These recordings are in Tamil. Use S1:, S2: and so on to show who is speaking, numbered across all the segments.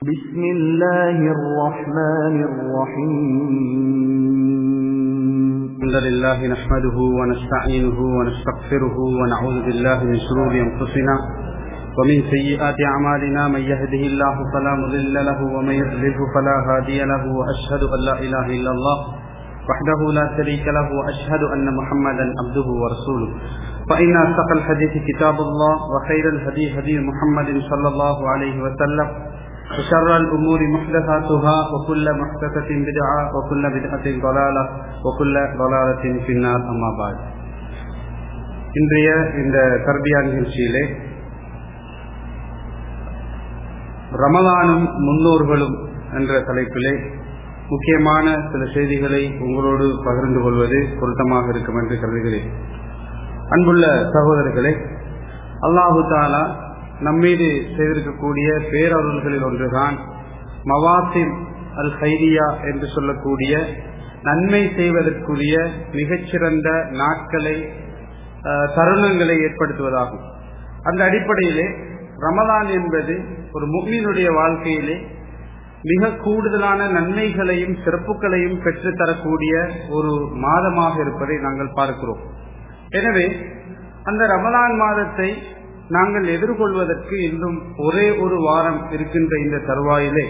S1: بسم الله الرحمن الرحيم
S2: الحمد لله نحمده ونستعينه ونستغفره ونعوذ بالله من شرور أنفسنا ومن سيئات أعمالنا من يهده الله فلا مضل له ومن يضلله فلا هادي له وأشهد أن لا إله إلا الله وحده لا شريك له وأشهد أن محمدا عبده ورسوله فإن أصدق الحديث كتاب الله وخير الهدي هدي محمد صلى الله عليه وسلم وشر الأمور محدثاتها وكل محدثة بدعة وكل بدعة ضلالة وكل ضلالة في النار أما بعد இன்றைய இந்த தர்பியா நிகழ்ச்சியிலே ரமலானும் முன்னோர்களும் என்ற தலைப்பிலே முக்கியமான சில செய்திகளை உங்களோடு பகிர்ந்து கொள்வது பொருத்தமாக இருக்கும் என்று கருதுகிறேன் அன்புள்ள சகோதரர்களே அல்லாஹு தாலா நம்மீது செய்திருக்கக்கூடிய பேரருள்களில் ஒன்றுதான் மவாசிம் அல் ஹைரியா என்று சொல்லக்கூடிய நன்மை செய்வதற்குரிய மிகச்சிறந்த நாட்களை தருணங்களை ஏற்படுத்துவதாகும் அந்த அடிப்படையிலே ரமதான் என்பது ஒரு முக்மீனுடைய வாழ்க்கையிலே மிக கூடுதலான நன்மைகளையும் சிறப்புகளையும் பெற்றுத்தரக்கூடிய ஒரு மாதமாக இருப்பதை நாங்கள் பார்க்கிறோம் எனவே அந்த ரமலான் மாதத்தை நாங்கள் எதிர்கொள்வதற்கு இன்னும் ஒரே ஒரு வாரம் இருக்கின்ற இந்த தருவாயிலே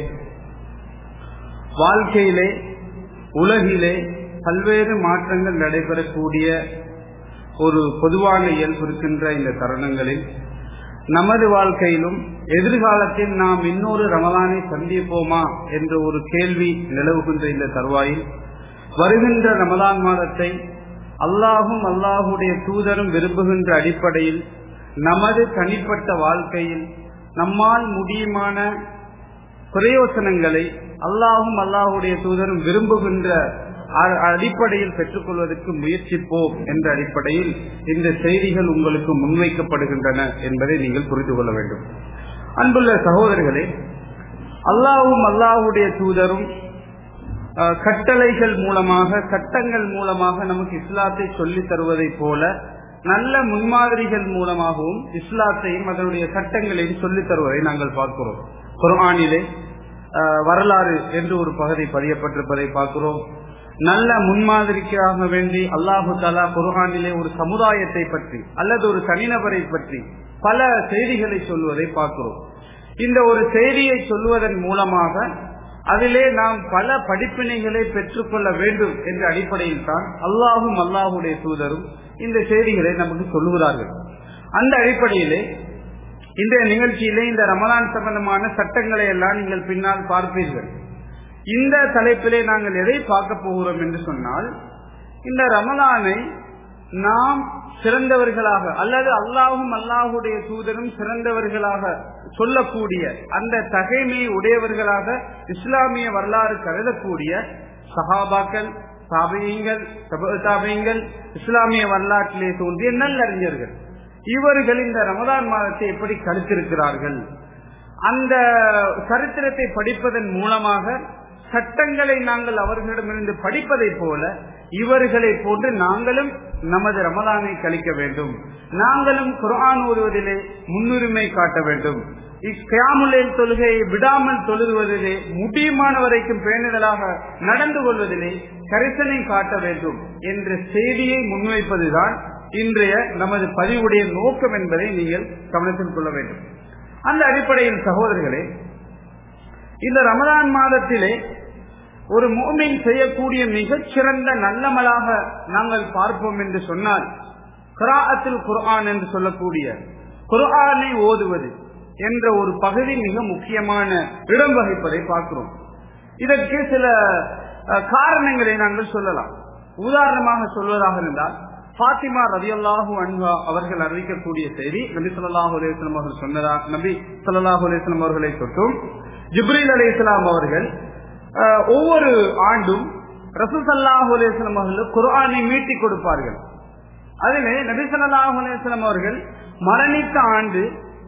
S2: வாழ்க்கையிலே உலகிலே பல்வேறு மாற்றங்கள் நடைபெறக்கூடிய ஒரு பொதுவான இயல்பு இருக்கின்ற இந்த தருணங்களில் நமது வாழ்க்கையிலும் எதிர்காலத்தில் நாம் இன்னொரு ரமலானை சந்திப்போமா என்ற ஒரு கேள்வி நிலவுகின்ற இந்த தருவாயில் வருகின்ற ரமலான் மாதத்தை அல்லாஹும் அல்லாஹுடைய தூதரும் விரும்புகின்ற அடிப்படையில் நமது தனிப்பட்ட வாழ்க்கையில் நம்மால் முடியுமான பிரயோசனங்களை அல்லாஹும் அல்லாஹுடைய தூதரும் விரும்புகின்ற அடிப்படையில் பெற்றுக்கொள்வதற்கு முயற்சிப்போம் என்ற அடிப்படையில் இந்த செய்திகள் உங்களுக்கு முன்வைக்கப்படுகின்றன என்பதை நீங்கள் புரிந்து கொள்ள வேண்டும் அன்புள்ள சகோதரர்களே அல்லாஹும் அல்லாஹுடைய தூதரும் கட்டளைகள் மூலமாக சட்டங்கள் மூலமாக நமக்கு இஸ்லாத்தை சொல்லித் தருவதை போல நல்ல முன்மாதிரிகள் மூலமாகவும் இஸ்லாத்தையும் அதனுடைய சட்டங்களையும் சொல்லித் தருவதை நாங்கள் பார்க்கிறோம் குர்ஆனிலே வரலாறு என்று ஒரு பகுதி பதியப்பட்டிருப்பதை பார்க்கிறோம் நல்ல முன்மாதிரிக்காக வேண்டி அல்லாஹு தாலா குர்ஆனிலே ஒரு சமுதாயத்தை பற்றி அல்லது ஒரு தனிநபரை பற்றி பல செய்திகளை சொல்வதை பார்க்கிறோம் இந்த ஒரு செய்தியை சொல்வதன் மூலமாக அதிலே நாம் பல படிப்பினைகளை பெற்றுக்கொள்ள வேண்டும் என்ற அடிப்படையில் தான் அல்லாஹும் அல்லாஹுடைய தூதரும் இந்த செய்திகளை நமக்கு சொல்லுகிறார்கள் அந்த அடிப்படையிலே இன்றைய நிகழ்ச்சியிலே இந்த ரமலான் சம்பந்தமான சட்டங்களை எல்லாம் நீங்கள் பின்னால் பார்ப்பீர்கள் இந்த தலைப்பிலே நாங்கள் எதை பார்க்க போகிறோம் என்று சொன்னால் இந்த ரமலானை நாம் சிறந்தவர்களாக அல்லது அல்லாஹும் அல்லாஹுடைய தூதரும் சிறந்தவர்களாக சொல்லக்கூடிய அந்த தகைமை உடையவர்களாக இஸ்லாமிய வரலாறு கருதக்கூடிய சஹாபாக்கள் தாபியங்கள் தாபியங்கள் இஸ்லாமிய வரலாற்றிலே தோன்றிய நல்லறிஞர்கள் இவர்கள் இந்த ரமதான் மாதத்தை எப்படி கருத்திருக்கிறார்கள் அந்த சரித்திரத்தை படிப்பதன் மூலமாக சட்டங்களை நாங்கள் அவர்களிடமிருந்து படிப்பதை போல இவர்களை போன்று நாங்களும் நமது ரமதானை கழிக்க வேண்டும் நாங்களும் குரான் ஓதுவதிலே முன்னுரிமை காட்ட வேண்டும் இக்கியாமுலில் தொழுகையை விடாமல் தொழுவதிலே முடியுமான வரைக்கும் பேணுதலாக நடந்து கொள்வதிலே கரிசனை காட்ட வேண்டும் என்ற செய்தியை முன்வைப்பதுதான் இன்றைய நமது பதிவுடைய நோக்கம் என்பதை நீங்கள் கவனத்தில் கொள்ள வேண்டும் அந்த அடிப்படையில் சகோதரர்களே இந்த ரமதான் மாதத்திலே ஒரு மோமின் செய்யக்கூடிய மிகச்சிறந்த நல்லமலாக நாங்கள் பார்ப்போம் என்று சொன்னால் குராஅத்தில் குர்ஆன் என்று சொல்லக்கூடிய குர்ஆனை ஓதுவது என்ற ஒரு பகுதி மிக முக்கியமான இடம் வகிப்பதை பார்க்கிறோம் இதற்கு சில காரணங்களை நாங்கள் சொல்லலாம் உதாரணமாக சொல்வதாக இருந்தால் பாத்திமா ரவி அல்லாஹூ அன்ஹா அவர்கள் அறிவிக்கக்கூடிய செய்தி நபி சொல்லாஹு அலேஸ்லாம் அவர்கள் சொன்னதா நபி சொல்லாஹு அலேஸ்லாம் அவர்களை தொட்டும் ஜிப்ரீல் அலி இஸ்லாம் அவர்கள் ஒவ்வொரு ஆண்டும் ரசூசல்லாஹு அலேஸ்லாம் அவர்கள் குர்ஆனை மீட்டி கொடுப்பார்கள் அதிலே நபி சொல்லாஹு அலேஸ்லாம் அவர்கள் மரணித்த ஆண்டு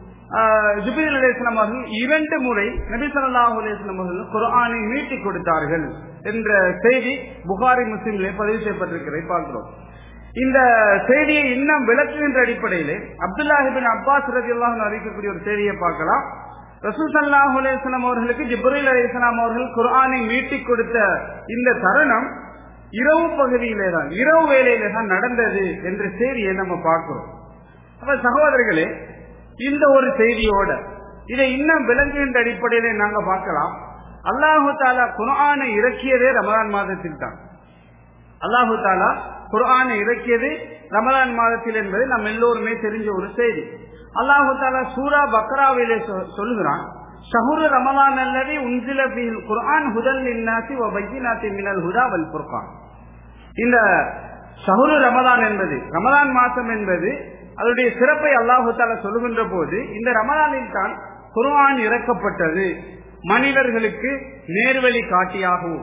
S2: ஜிப்ரீல் அலேஸ்லாம் அவர்கள் இரண்டு முறை நபி சொல்லாஹு அலேஸ்லாம் அவர்கள் குர்ஆனை மீட்டி கொடுத்தார்கள் என்ற செய்தி புகாரி முஸ்லிம்லே பதிவு செய்யப்பட்டிருக்கிறதை பார்க்கிறோம் இந்த செய்தியை இன்னும் விளக்குகின்ற அடிப்படையிலே அப்துல்லாஹிபின் அப்பாஸ் ரதி அல்லாஹ் அறிவிக்கக்கூடிய ஒரு செய்தியை பார்க்கலாம் ரசூல் சல்லாஹ் அலேஸ்லாம் அவர்களுக்கு ஜிப்ரீல் அலிஸ்லாம் அவர்கள் குர்ஆனை மீட்டிக் கொடுத்த இந்த தருணம் இரவு பகுதியிலே தான் இரவு வேலையில தான் நடந்தது என்ற செய்தியை நம்ம பார்க்கிறோம் அப்ப சகோதரர்களே இந்த ஒரு செய்தியோட இதை இன்னும் விளங்குகின்ற அடிப்படையிலே நாங்க பார்க்கலாம் அல்லாஹு தாலா குர்ஆனை இறக்கியதே ரமலான் மாதத்தில் தான் அல்லாஹு தாலா குர்ஆனை இறக்கியது ரமலான் மாதத்தில் என்பது நம்ம எல்லோருமே தெரிஞ்ச ஒரு செய்தி அல்லாஹு தாலா சூரா பக்ராவிலே சொல்லுகிறான் ஷஹுரு ரமலான் அல்லது உன்சில பில் குர்ஆன் ஹுதல் இன்னாசி வ பையினாத்தி மினல் ஹுதா வல் ஃபுர்கான் இந்த ஷஹுரு ரமலான் என்பது ரமலான் மாசம் என்பது அதனுடைய சிறப்பை அல்லாஹு தாலா சொல்லுகின்ற போது இந்த ரமலானில் தான் குர்ஆன் இறக்கப்பட்டது மனிதர்களுக்கு நேர்வழி காட்டியாகவும்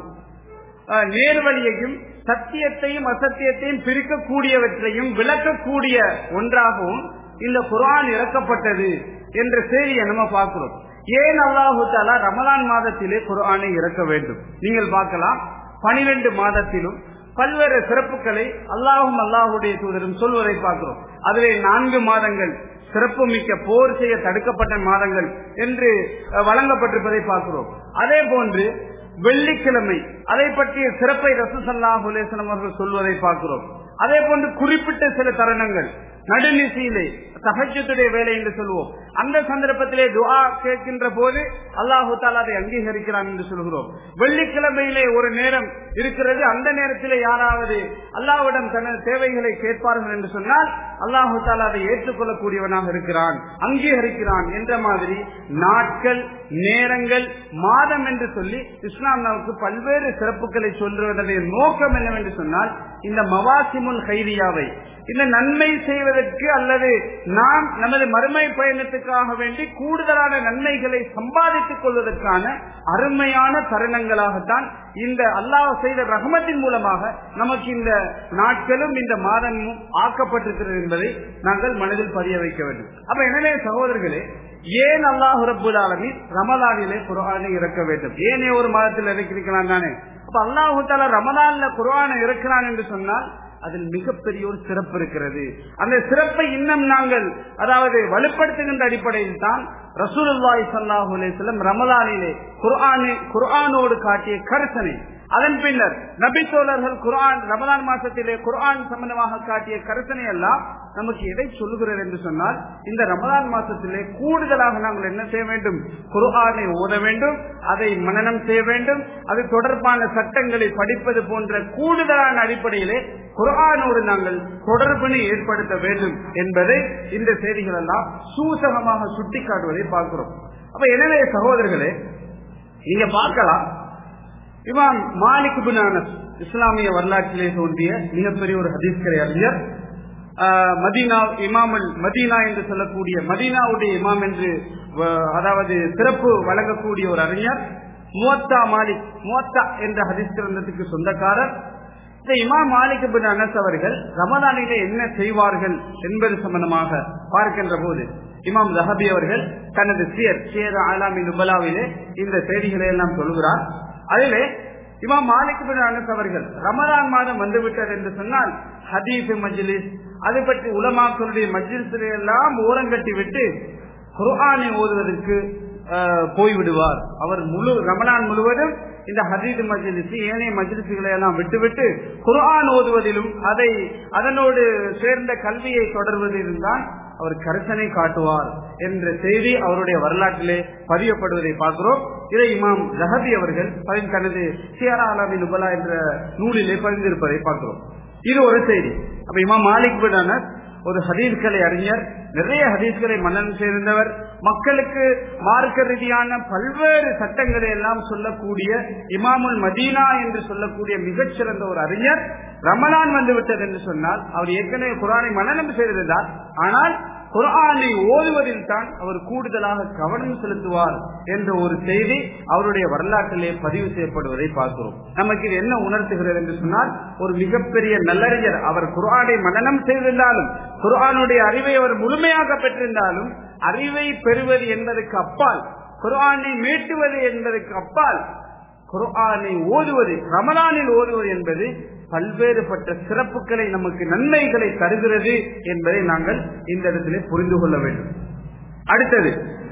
S2: நேர்வழியையும் சத்தியத்தையும் அசத்தியத்தையும் பிரிக்கக்கூடியவற்றையும் விளக்கக்கூடிய ஒன்றாகவும் இந்த குரான் இறக்கப்பட்டது என்ற செய்தியை நம்ம பார்க்கிறோம் ஏன் அல்லாஹு தாலா ரமலான் மாதத்திலே குரானை இறக்க வேண்டும் நீங்கள் பார்க்கலாம் பனிரெண்டு மாதத்திலும் பல்வேறு சிறப்புகளை அல்லாஹும் அல்லாஹுடைய தூதரும் சொல்வதை பார்க்கிறோம் அதிலே நான்கு மாதங்கள் சிறப்பு மிக்க போர் செய்ய தடுக்கப்பட்ட மாதங்கள் என்று வழங்கப்பட்டிருப்பதை பார்க்கிறோம் அதே போன்று வெள்ளிக்கிழமை அதை பற்றிய சிறப்பை ரசூசல்லாஹ் அலேசனம் அவர்கள் சொல்வதை பார்க்கிறோம் அதே போன்று குறிப்பிட்ட சில தருணங்கள் நடுநிசையிலே சகஜத்துடைய வேலை என்று சொல்வோம் அந்த சந்தர்ப்பத்திலே துவா கேட்கின்ற போது அல்லாஹு தாலா அதை அங்கீகரிக்கிறான் என்று சொல்கிறோம் வெள்ளிக்கிழமையிலே ஒரு நேரம் இருக்கிறது அந்த நேரத்திலே யாராவது அல்லாவிடம் தனது தேவைகளை கேட்பார்கள் என்று சொன்னால் அல்லாஹு தாலா அதை ஏற்றுக்கொள்ளக்கூடியவனாக இருக்கிறான் அங்கீகரிக்கிறான் என்ற மாதிரி நாட்கள் நேரங்கள் மாதம் என்று சொல்லி இஸ்லாம் நமக்கு பல்வேறு சிறப்புகளை சொல்வதனுடைய நோக்கம் என்னவென்று சொன்னால் இந்த மவாசிமுல் கைரியாவை இந்த நன்மை செய்வதற்கு அல்லது நாம் நமது மறுமை பயணத்துக்காக வேண்டி கூடுதலான நன்மைகளை சம்பாதித்துக் கொள்வதற்கான அருமையான தருணங்களாகத்தான் இந்த அல்லாஹ் செய்த ரகமத்தின் மூலமாக நமக்கு இந்த நாட்களும் இந்த மாதமும் ஆக்கப்பட்டிருக்கிறது என்பதை நாங்கள் மனதில் பதிய வைக்க வேண்டும் அப்ப எனவே சகோதரர்களே ஏன் அல்லாஹு ரபுல் ஆலமி ரமலானிலே குரானை இறக்க வேண்டும் ஏனே ஒரு மாதத்தில் இறக்கிருக்கலாம் தானே அப்ப அல்லாஹு தாலா ரமலான்ல குரானை இறக்கிறான் என்று சொன்னால் அதில் மிகப்பெரிய ஒரு சிறப்பு இருக்கிறது அந்த சிறப்பை இன்னும் நாங்கள் அதாவது வலுப்படுத்துகின்ற அடிப்படையில் தான் ரசூலுல்லாய் சல்லாஹூ அலிஸ்லம் ரமலானிலே குர்ஆனி குர்ஆனோடு காட்டிய கருசனை அதன் பின்னர் நபி தோழர்கள் குர்ஆன் ரமலான் மாசத்திலே குர்ஆன் சம்பந்தமாக காட்டிய கருத்தனை எல்லாம் நமக்கு எதை சொல்லுகிறது என்று சொன்னால் இந்த ரமலான் மாசத்திலே கூடுதலாக நாங்கள் என்ன செய்ய வேண்டும் குர்ஆனை ஓத வேண்டும் அதை மனனம் செய்ய வேண்டும் அது தொடர்பான சட்டங்களை படிப்பது போன்ற கூடுதலான அடிப்படையிலே குர்ஆனோடு நாங்கள் தொடர்பினை ஏற்படுத்த வேண்டும் என்பதை இந்த செய்திகள் எல்லாம் சூசகமாக சுட்டிக்காட்டுவதை பார்க்கிறோம் அப்ப எனவே சகோதரர்களே நீங்க பார்க்கலாம் இமாம் மாலிக் பின் அனஸ் இஸ்லாமிய வரலாற்றிலே தோன்றிய மிகப்பெரிய ஒரு ஹதீஸ்கரை அறிஞர் மதீனா இமாமல் மதீனா என்று சொல்லக்கூடிய மதீனாவுடைய இமாம் என்று அதாவது சிறப்பு வழங்கக்கூடிய ஒரு அறிஞர் முவத்தா மாலிக் முவத்தா என்ற ஹதீஸ் கிரந்தத்துக்கு சொந்தக்காரர் இந்த இமாம் மாலிக் பின் அனஸ் அவர்கள் ரமதானிலே என்ன செய்வார்கள் என்பது சம்பந்தமாக பார்க்கின்ற போது இமாம் ஜஹபி அவர்கள் தனது சியர் சியர் ஆலாமி நுபலாவிலே இந்த செய்திகளை எல்லாம் சொல்கிறார் அதிலே இமாம் மாலிக் பின் அனஸ் அவர்கள் ரமதான் மாதம் வந்துவிட்டது என்று சொன்னால் ஹதீஸ் மஜ்லிஸ் அதை பற்றி உலமாக்களுடைய மஜ்லிஸிலே எல்லாம் ஓரங்கட்டி விட்டு குர்ஆனை ஓதுவதற்கு போய்விடுவார் அவர் முழு ரமணான் முழுவதும் இந்த ஹதீது மஜ்லிஸ் ஏனைய மஜ்லிசுகளை எல்லாம் விட்டுவிட்டு குர்ஆன் ஓதுவதிலும் அதை அதனோடு சேர்ந்த கல்வியை தொடர்வதிலும் தான் அவர் கருத்தனை காட்டுவார் என்ற செய்தி அவருடைய வரலாற்றிலே பதியப்படுவதை பார்க்கிறோம் இதை இமாம் ஜஹபி அவர்கள் தனது சியாரா அலாமி நுபலா என்ற நூலிலே பதிந்திருப்பதை பார்க்கிறோம் இது ஒரு செய்தி அப்ப இமாம் மாலிக் பின் ஒரு ஹதீஸ்களை அறிஞர் நிறைய ஹதீஸ்களை மன்னன் சேர்ந்தவர் மக்களுக்கு மார்க்க ரீதியான பல்வேறு சட்டங்களை எல்லாம் சொல்லக்கூடிய இமாமுல் மதீனா என்று சொல்லக்கூடிய மிகச்சிறந்த ஒரு அறிஞர் ரமலான் வந்து விட்டது என்று சொன்னால் அவர் ஏற்கனவே குரானை மனநம் செய்திருந்தார் ஆனால் குரானை ஓதுவதில் தான் அவர் கூடுதலாக கவனம் செலுத்துவார் என்ற ஒரு செய்தி அவருடைய வரலாற்றிலே பதிவு செய்யப்படுவதை பார்க்கிறோம் நமக்கு இது என்ன உணர்த்துகிறது என்று சொன்னால் ஒரு மிகப்பெரிய நல்லறிஞர் அவர் குரானை மனநம் செய்திருந்தாலும் குரானுடைய அறிவை அவர் முழுமையாக பெற்றிருந்தாலும் அறிவை பெறுவது என்பதற்கு அப்பால் குரானை மீட்டுவது என்பதற்கு அப்பால் குர்ஆனை ஓதுவது ரமலானில் ஓதுவது என்பது பல்வேறுபட்ட சிறப்புகளை நமக்கு நன்மைகளை தருகிறது என்பதை நாங்கள் இந்த இடத்திலே புரிந்து கொள்ள வேண்டும் அடுத்தது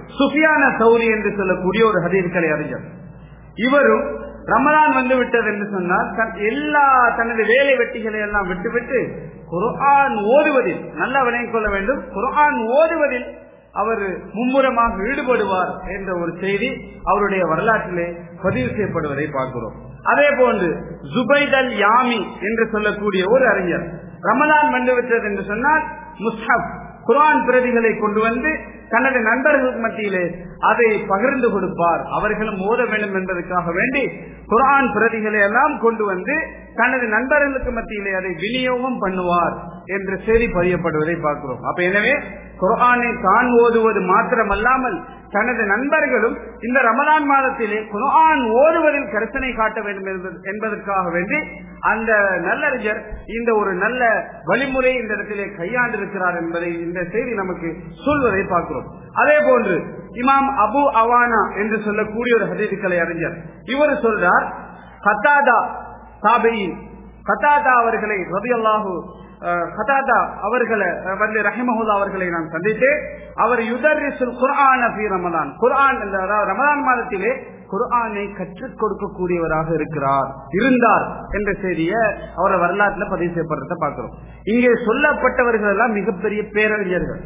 S2: சுஃபியான சௌரி என்று சொல்லக்கூடிய ஒரு ஹதீர்களை அறிஞர் இவரும் ரமலான் வந்து விட்டது என்று சொன்னால் தன் எல்லா தனது வேலை வெட்டிகளை எல்லாம் விட்டுவிட்டு குர்ஆன் ஓதுவதில் நல்லா விளங்கிக் கொள்ள வேண்டும் குர்ஆன் ஓதுவதில் அவர் மும்முரமாக ஈடுபடுவார் என்ற ஒரு செய்தி அவருடைய வரலாற்றிலே பதிவு செய்யப்படுவதை பார்க்கிறோம் அதே போன்று ஜுபைத் அல் யாமி என்று சொல்லக்கூடிய ஒரு அறிஞர் ரமலான் வந்துவிட்டது என்று சொன்னால் முஸ்ஹப் குர்ஆன் பிரதிகளை கொண்டு வந்து தனது நண்பர்களுக்கு மத்தியிலே அதை பகிர்ந்து கொடுப்பார் அவர்களும் ஓத வேண்டும் என்பதற்காக வேண்டி குர்ஆன் பிரதிகளை எல்லாம் கொண்டு வந்து தனது நண்பர்களுக்கு மத்தியிலே அதை விநியோகம் பண்ணுவார் என்ற செய்தி பதியப்படுவதை பார்க்கிறோம் அப்ப எனவே குர்ஆனை தான் ஓதுவது மாத்திரமல்லாமல் தனது நண்பர்களும் இந்த ரமலான் மாதத்திலே குர்ஆன் ஓதுவதில் கருத்தனை காட்ட வேண்டும் என்பது- என்பதற்காக வேண்டி அந்த நல்லறிஞர் இந்த ஒரு நல்ல வழிமுறை இந்த இடத்திலே கையாண்டிருக்கிறார் என்பதை இந்த செய்தி நமக்கு சொல்வதை பார்க்கிறோம் அதே போன்று இமாம் அபு அவானா என்று சொல்லக்கூடிய ஒரு ஹதீதுக்களை அறிஞர் இவர் சொல்றார் கத்தாதா தாபையின் கத்தாதா அவர்களை ரபியல்லாஹு கதாதா அவர்களை அஹ், வந்து ரஹிமஹுல்லா அவர்களை நான் சந்தித்தேன் அவர் யுதரிசுல் குர்ஆன ஃபீ ரமலான் குர்ஆன் இந்த அதாவது ரமலான் மாதத்திலே குர்ஆனை கற்றுக் கொடுக்கக்கூடியவராக இருக்கிறார் இருந்தார் என்ற செய்தியை அவரை வரலாற்றுல பதிவு செய்யப்படுறத பார்க்கிறோம் இங்கே சொல்லப்பட்டவர்கள் எல்லாம் மிகப்பெரிய பேரறிஞர்கள்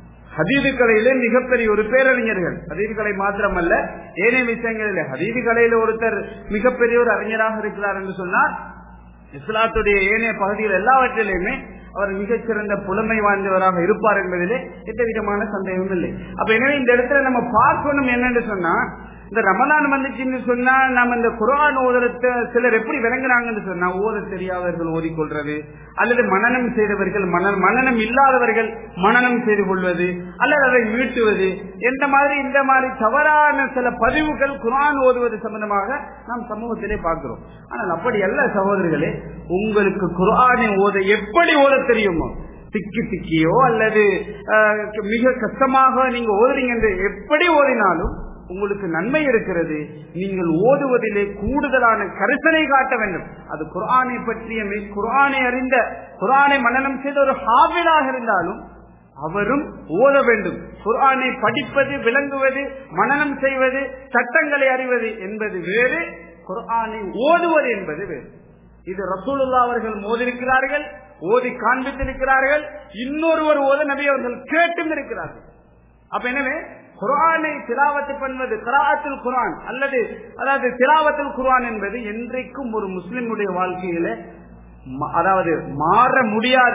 S2: ஹதீது கலையிலே மிகப்பெரிய ஒரு பேரறிஞர்கள் ஹதீது கலை மாத்திரமல்ல ஏனைய விஷயங்களிலே ஹதீது கலையில ஒருத்தர் மிகப்பெரிய ஒரு அறிஞராக இருக்கிறார் என்று சொன்னால் இஸ்லாத்துடைய ஏனைய பகுதிகள் எல்லாவற்றிலுமே அவர் மிகச்சிறந்த புலமை வாய்ந்தவராக இருப்பார் என்பதிலே எந்த விதமான சந்தேகமும் இல்லை அப்ப எனவே இந்த இடத்துல நம்ம பார்க்கணும் என்னன்னு சொன்னா இந்த ரமலான் வந்துச்சுன்னு சொன்னா நம்ம இந்த குரான் ஓதுறத சிலர் எப்படி விளங்குறாங்கன்னு சொன்னா ஓத தெரியாதவர்கள் ஓதிக்கொள்றது அல்லது மனநம் செய்தவர்கள் மன மனநம் இல்லாதவர்கள் மனநம் செய்து கொள்வது அல்லது அதை மீட்டுவது எந்த மாதிரி இந்த மாதிரி தவறான சில பதிவுகள் குரான் ஓதுவது சம்பந்தமாக நாம் சமூகத்திலே பார்க்கிறோம் ஆனால் அப்படி அல்ல சகோதரர்களே உங்களுக்கு குரானை ஓத எப்படி ஓத தெரியுமோ திக்கி திக்கியோ அல்லது அஹ், மிக கஷ்டமாக நீங்க ஓதுறீங்க என்று எப்படி ஓதினாலும் உங்களுக்கு நன்மை இருக்கிறது நீங்கள் ஓதுவதிலே கூடுதலான கருத்தனை காட்ட வேண்டும் அது குர்ஆனை பற்றிய மெய்- குர்ஆனை அறிந்த குர்ஆனை மனனம் செய்த ஒரு ஹாபிலாக இருந்தாலும் அவரும் ஓத வேண்டும் குர்ஆனை படிப்பது விளங்குவது மனனம் செய்வது சட்டங்களை அறிவது என்பது வேறு குர்ஆனை ஓதுவது என்பது வேறு இது ரசூலுல்லா அவர்கள் மோதிருக்கிறார்கள் ஓதி காண்பித்திருக்கிறார்கள் இன்னொருவர் ஓத நபி அவர்கள் கேட்டும் இருக்கிறார்கள் அப்ப எனவே குரானை திலாவத்து பண்ணுவது கிராத்தில் குரான் அல்லது அதாவது திலாவத்தில் குரான் என்பது என்றைக்கும் ஒரு முஸ்லிமுடைய வாழ்க்கையில ம- அதாவது மாற முடியாத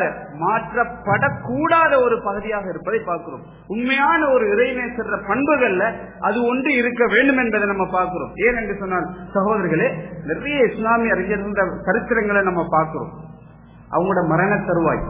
S2: மாற்றப்படக்கூடாத ஒரு பகுதியாக இருப்பதை பார்க்கிறோம் உண்மையான ஒரு இறைநேசர பண்புகள்ல அது ஒன்று இருக்க வேண்டும் என்பதை நம்ம பார்க்கிறோம் ஏன் என்று சொன்னால் சகோதரர்களே நிறைய இஸ்லாமிய அறிஞர்கள் சரித்திரங்களை நம்ம பார்க்கிறோம் அவங்களோட மரண தருவாய்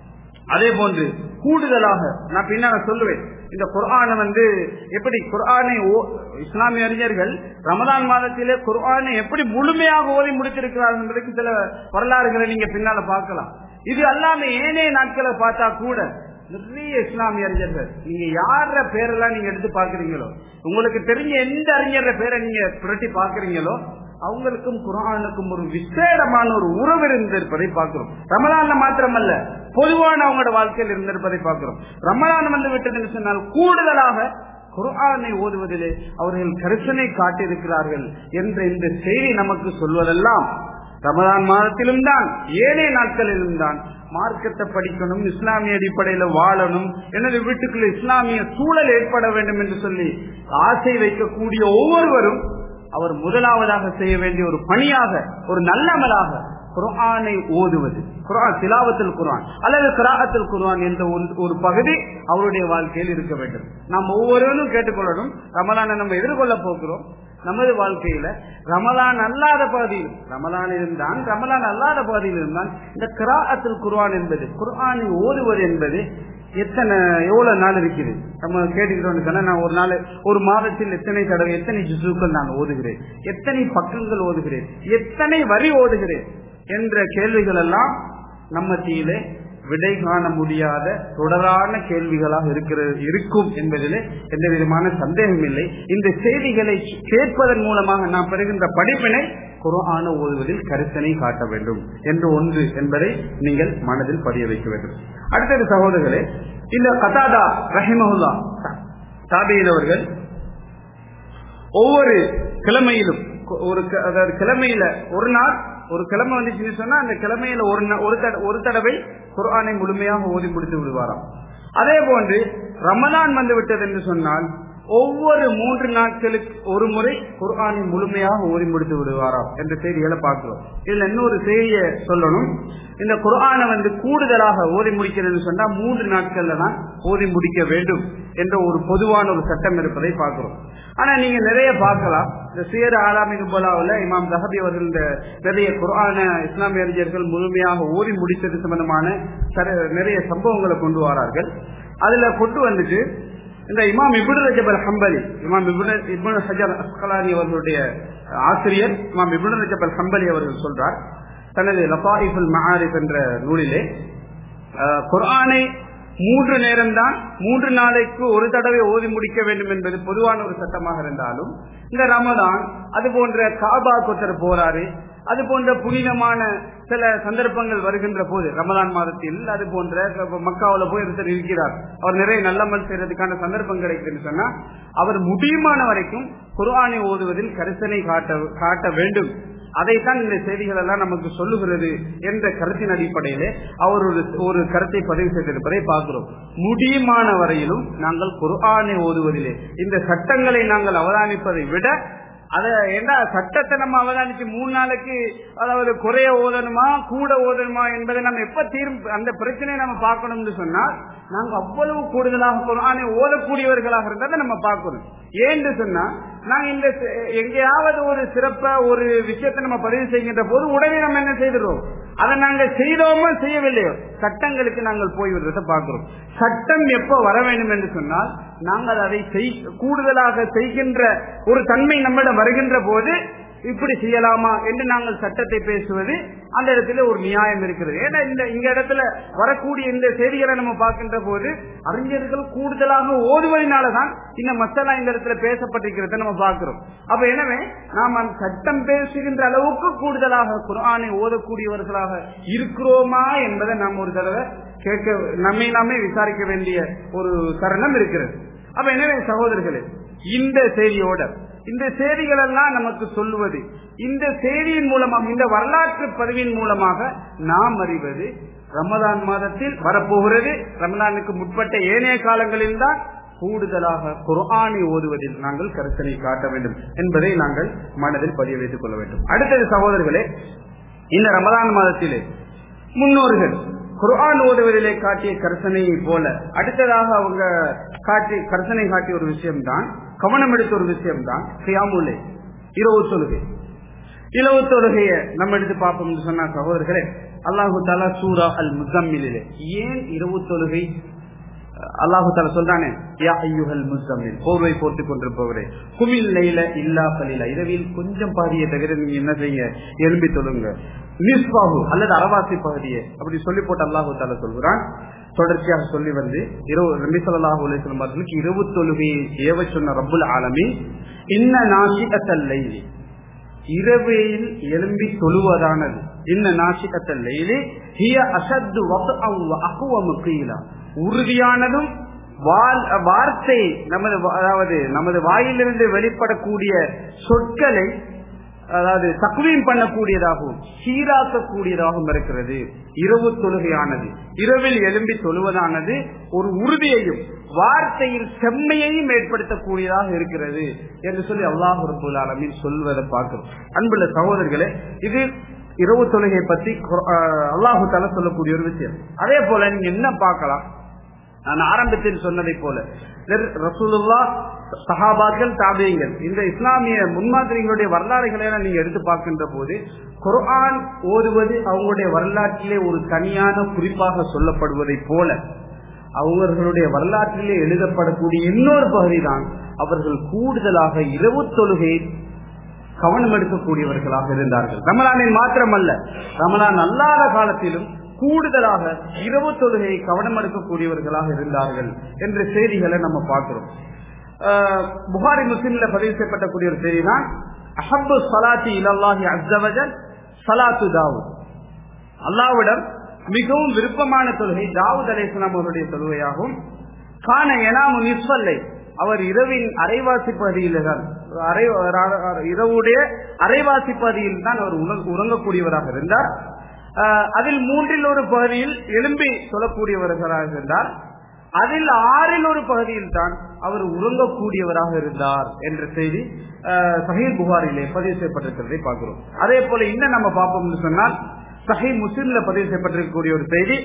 S2: அதே போன்று கூடுதலாக நான் பின்னால சொல்லுவேன் இந்த குர்ஆனை வந்து எப்படி குர்ஆனை ஓ- இஸ்லாமிய அறிஞர்கள் ரமதான் மாதத்திலே குர்ஆனை எப்படி முழுமையாக ஓதி முடித்திருக்கிறார்கள் என்பதற்கு சில வரலாறுகளை நீங்க பின்னால பார்க்கலாம் இது அல்லாம ஏனைய நாட்களை பார்த்தா கூட நிறைய இஸ்லாமிய அறிஞர்கள் நீங்க யார பேரெல்லாம் நீங்க எடுத்து பாக்குறீங்களோ உங்களுக்கு தெரிஞ்ச எந்த அறிஞர பேரை நீங்க புரட்டி பாக்குறீங்களோ அவங்களுக்கும் குரானுக்கும் ஒரு விசேடமான ஒரு உறவு இருந்திருப்பதை பார்க்கிறோம் ரமலான்ல மாத்திரமல்ல பொதுவான அவங்களோட வாழ்க்கையில் இருந்திருப்பதை பார்க்கிறோம் ரமலான் வந்து விட்டதுன்னு சொன்னால் கூடுதலாக குர்ஆனை ஓதுவதிலே அவர்கள் கரிசனை காட்டியிருக்கிறார்கள் என்ற இந்த செய்தி நமக்கு சொல்வதெல்லாம் ரமலான் மாதத்திலும் தான் ஏழை நாட்களிலும் தான் மார்க்கத்தை படிக்கணும் இஸ்லாமிய அடிப்படையில வாழணும் எனது வீட்டுக்குள்ள இஸ்லாமிய சூழல் ஏற்பட வேண்டும் என்று சொல்லி ஆசை வைக்கக்கூடிய ஒவ்வொருவரும் அவர் முதலாவதாக செய்ய வேண்டிய ஒரு பணியாக ஒரு நல்லமலாக குர்ஆனை ஓதுவது குர்ஆன் திலாவத்தில் குர்ஆன் அல்லது கிராகத்தில் குர்ஆன் என்ற ஒரு- ஒரு பகுதி அவருடைய வாழ்க்கையில் இருக்க வேண்டும் நாம் ஒவ்வொருவரும் கேட்டுக்கொள்ளணும் ரமலானை நம்ம எதிர்கொள்ள போகிறோம் நமது வாழ்க்கையில ரமலான் அல்லாத பகுதியில் ரமலான் இருந்தான் ரமலான் அல்லாத பகுதியில் இருந்தான் இந்த கிராஅத்தில் குர்ஆன் என்பது குர்ஆனை ஓதுவது என்பது எத்தனை எவ்வளவு நாள் இருக்குது நம்ம கேட்டுக்கிட்டோம்னு சொன்னா நான் ஒரு நாள் ஒரு மாதத்தில் எத்தனை தடவை எத்தனை ஜிசுக்கள் நான் ஓதுகிறேன் எத்தனை பக்கங்கள் ஓதுகிறேன் எத்தனை வரி ஓதுகிறேன் என்ற கேள்விகள் எல்லாம் நம்ம மத்தியிலே விடை காண முடியாத தொடரான கேள்விகளாக இருக்கிறது இருக்கும் என்பதிலே எந்த விதமான சந்தேகம் இல்லை இந்த செய்திகளை கேட்பதன் மூலமாக நாம் பெறுகின்ற படிப்பினை குரான ஓதுவதில் கருத்தனை காட்ட வேண்டும் என்று ஒன்று என்பதை நீங்கள் மனதில் பதிய வைக்க வேண்டும் அடுத்தது சகோதரர்களே இந்த கதாதா ரஹிமஹுல்லா தாபியின் அவர்கள் ஒவ்வொரு கிழமையிலும் ஒரு க- அதாவது கிழமையில ஒரு நாள் ஒரு கிழமை வந்துச்சுன்னு சொன்னா அந்த கிழமையில ஒரு நா- ஒரு தட- ஒரு தடவை குர்ஆனை முழுமையாக ஓதி முடித்து விடுவாராம் அதே போன்று ரமலான் வந்து விட்டது என்று சொன்னால் ஒவ்வொரு மூன்று நாட்களுக்கு ஒரு முறை குர்ஆனை முழுமையாக ஓதி முடித்து விடுவாராம் என்ற செய்திகளை பார்க்கிறோம் இதுல இன்னொரு செய்தியை சொல்லணும் இந்த குர்ஆனை வந்து கூடுதலாக ஓதி முடிக்கிறது சொன்னா மூன்று நாட்கள்ல தான் ஓதி முடிக்க வேண்டும் என்ற ஒரு பொதுவான ஒரு சட்டம் இருப்பதை பார்க்கிறோம் ஆனா நீங்க நிறைய பார்க்கலாம் இந்த சியர் ஆலாமி நுபலாவில் இமாம் தஹபி அவர்கள் இந்த நிறைய குர்ஆன இஸ்லாமிய அறிஞர்கள் முழுமையாக ஓதி முடித்தது சம்பந்தமான சர- நிறைய சம்பவங்களை கொண்டு வரார்கள் அதுல கொண்டு வந்துட்டு இந்த இமாம் இபுன் ரஜப் அல் ஹம்பலி இமாம் இபுன் இபுன் ஹஜர் அஸ்கலானி அவர்களுடைய ஆசிரியர் இமாம் இபுன் ரஜப் அல் ஹம்பலி அவர்கள் சொல்றார் தனது லபாயிஃபுல் மஆரிஃப் என்ற நூலிலே அஹ், குர்ஆனை மூன்று நேரம்தான் மூன்று நாளைக்கு ஒரு தடவை ஓதி முடிக்க வேண்டும் என்பது பொதுவான ஒரு சட்டமாக இருந்தாலும் இந்த ரமதான் அது போன்ற காபா கொத்தர் போறாரு அது போன்ற புனிதமான சில சந்தர்ப்பங்கள் வருகின்ற போது ரமலான் மாதத்தில் அது போன்ற மக்காவுல போய் ஒருத்தர் இருக்கிறார் அவர் நிறைய நல்லமல் செய்யறதுக்கான சந்தர்ப்பம் கிடைக்குதுன்னு சொன்னா அவர் முடியுமான வரைக்கும் குர்ஆனை ஓதுவதில் கரிசனை காட்ட காட்ட வேண்டும் அதைத்தான் இந்த செய்திகள் எல்லாம் நமக்கு சொல்லுகிறது என்ற கருத்தின் அடிப்படையிலே அவர் ஒரு ஒரு கருத்தை பதிவு செய்திருப்பதை பார்க்கிறோம் முடியுமான வரையிலும் நாங்கள் குர்ஆனை ஓதுவதிலே இந்த சட்டங்களை நாங்கள் அவதானிப்பதை விட அத என்ன சட்டத்தை நம்ம அவதானிச்சு மூணு நாளைக்கு அதாவது குறைய ஓதணுமா கூட ஓதணுமா என்பதை நம்ம எப்ப தீர்வு அந்த பிரச்சனையை நம்ம பார்க்கணும்னு சொன்னால் நாங்க அவ்வளவு கூடுதலாக குர்ஆனை ஓதக்கூடியவர்களாக இருந்தா நம்ம பார்க்கணும் ஏன்னு சொன்னா நாங்க இந்த சி- எங்கேயாவது ஒரு சிறப்ப ஒரு விஷயத்தை நம்ம பதிவு செய்கின்ற போது உடனே நம்ம என்ன செய்துடுறோம் அதை நாங்க செய்தோமோ செய்யவில்லையோ சட்டங்களுக்கு நாங்கள் போய் விடுறதை பார்க்கிறோம் சட்டம் எப்ப வர வேண்டும் என்று சொன்னால் நாங்கள் அதை செய் கூடுதலாக செய்கின்ற ஒரு தன்மை நம்மிடம் வருகின்ற போது இப்படி செய்யலாமா என்று நாங்கள் சட்டத்தை பேசுவது அந்த இடத்துல ஒரு நியாயம் இருக்கிறது ஏன்னா இந்த இந்த இடத்துல வரக்கூடிய இந்த செய்திகளை நம்ம பார்க்கின்ற போது அறிஞர்கள் கூடுதலாக ஓதுவதனாலதான் இந்த மசாலா இந்த இடத்துல பேசப்பட்டிருக்கிறத நம்ம பார்க்கிறோம் அப்ப எனவே நாம் அந்த சட்டம் பேசுகின்ற அளவுக்கு கூடுதலாக குர்ஆனை ஓதக்கூடியவர்களாக இருக்கிறோமா என்பதை நாம் ஒரு தடவை கேட்க நம்மை நாமே விசாரிக்க வேண்டிய ஒரு தருணம் இருக்கிறது அப்ப எனவே சகோதரர்களே இந்த செய்தியோட இந்த செய்திகள் எல்லாம் நமக்கு சொல்லுவது இந்த செய்தியின் மூலமாக இந்த வரலாற்று பதிவின் மூலமாக நாம் அறிவது ரமதான் மாதத்தில் வரப்போகிறது ரமதானுக்கு முற்பட்ட ஏனைய காலங்களில் தான் கூடுதலாக குர்ஆனை ஓதுவதில் நாங்கள் கருத்தனை காட்ட வேண்டும் என்பதை நாங்கள் மனதில் பதிய வைத்துக் கொள்ள வேண்டும் அடுத்தது சகோதரர்களே இந்த ரமதான் மாதத்திலே முன்னோர்கள் குர்ஆன் ஓதுவதிலே காட்டிய கர்சனையை போல அடுத்ததாக அவங்க காட்டி கர்சனை காட்டிய ஒரு விஷயம்தான் கவனம் எடுத்த ஒரு விஷயம்தான் சியாமுலே இரவு தொழுகை இரவு தொழுகைய நம்ம எடுத்து பார்ப்போம் சொன்னா சகோதரர்களே அல்லாஹு தாலா சூரா அல் முசம்மிலே ஏன் இரவு தொழுகை அல்லாஹு தாலா சொல்றானே யா ஐயுஹல் முசம்மில் போர்வை போட்டுக் கொண்டிருப்பவரே குமில் லைல இல்லா பலிலா இரவில் கொஞ்சம் பாதியை தவிர நீங்க என்ன செய்ய எழும்பி தொழுங்க நிஸ்பாகு அல்லது அரவாசி பகுதியை அப்படி சொல்லி போட்டு அல்லாஹு தாலா சொல்கிறான் தொடர்ச்சியாக சொல்லி வந்து இரவு ரபி சொல்லாஹு அலிஸ்லாம் அவர்களுக்கு இரவு தொழுகையை ஏவ சொன்ன ரப்புல் ஆலமி இன்ன நாசிகத்தல்லை இரவையில் எழும்பி தொழுவதானது இன்ன நாசிகத்தல்லை ஹிய அசத்து அகுவமுக்கீலா உறுதியானதும் வால்- வார்த்தை நமது வா- அதாவது நமது வாயிலிருந்து வெளிப்படக்கூடிய சொற்களை அதாவது தக்குவீம் பண்ணக்கூடியதாகவும் சீராக்கக்கூடியதாகவும் இருக்கிறது இரவு தொழுகையானது இரவில் எழும்பி தொழுவதானது ஒரு உறுதியையும் வார்த்தையில் செம்மையையும் ஏற்படுத்தக்கூடியதாக இருக்கிறது என்று சொல்லி அல்லாஹ் ரபுல் ஆலமீன் சொல்வதை பார்க்கிறோம் அன்புள்ள சகோதரர்களே இது இரவு தொழுகை பத்தி அல்லாஹு தலா சொல்லக்கூடிய ஒரு விஷயம் அதே போல நீங்க என்ன பார்க்கலாம் நான் ஆரம்பத்தில் சொன்னதை போல ரசூலுல்லா சஹாபாக்கள் தாபியங்கள் இந்த இஸ்லாமிய முன்மாதிரிகளுடைய வரலாறுகளை எல்லாம் நீங்க எடுத்து பார்க்கின்ற போது குர்ஆன் ஓதுவது அவங்களுடைய வரலாற்றிலே ஒரு தனியான குறிப்பாக சொல்லப்படுவதை போல அவர்களுடைய வரலாற்றிலே எழுதப்படக்கூடிய இன்னொரு பகுதி தான் அவர்கள் கூடுதலாக இரவு தொழுகையை கவனம் எடுக்கக்கூடியவர்களாக இருந்தார்கள் ரமலானில் மாத்திரமல்ல ரமலான் அல்லாத காலத்திலும் கூடுதலாக இரவு தொழுகையை கவனம் எடுக்கக்கூடியவர்களாக இருந்தார்கள் என்ற செய்திகளை நம்ம பார்க்கிறோம் ஆஹ் புகாரி முஸ்லிம்ல பதிவு செய்யப்பட்டக்கூடிய ஒரு செய்தி தான் அஹப்பு சலாத்தி இலல்லாஹி அஸ்ஸவஜல் சலாத்து தாவூத் அல்லாவிடம் மிகவும் விருப்பமான தொழுகை தாவூத் அலைஹிஸ்ஸலாம் அவருடைய தொழுகையாகும் காண எனாமு நிஸ்வல்லை அவர் இரவின் அரைவாசி பகுதியில் தான் அரை இரவுடைய அரைவாசி பகுதியில் தான் அவர் உறங்கக்கூடியவராக இருந்தார் அதில் மூன்றில் ஒரு பகுதியில் எழும்பி சொல்லக்கூடியவர்களாக இருந்தார் அதில் ஆறில் ஒரு பகுதியில் தான் அவர் உறங்கக்கூடியவராக இருந்தார் என்ற செய்தி சஹீல் புகாரிலே பதிவு செய்யப்பட்டிருக்கிறதை பார்க்கிறோம் அதே போல இன்னும் நம்ம பார்ப்போம்னு சொன்னால் சஹி முஸ்லிம்ல பதிவு செய்யப்பட்டிருக்கக்கூடிய ஒரு செய்தி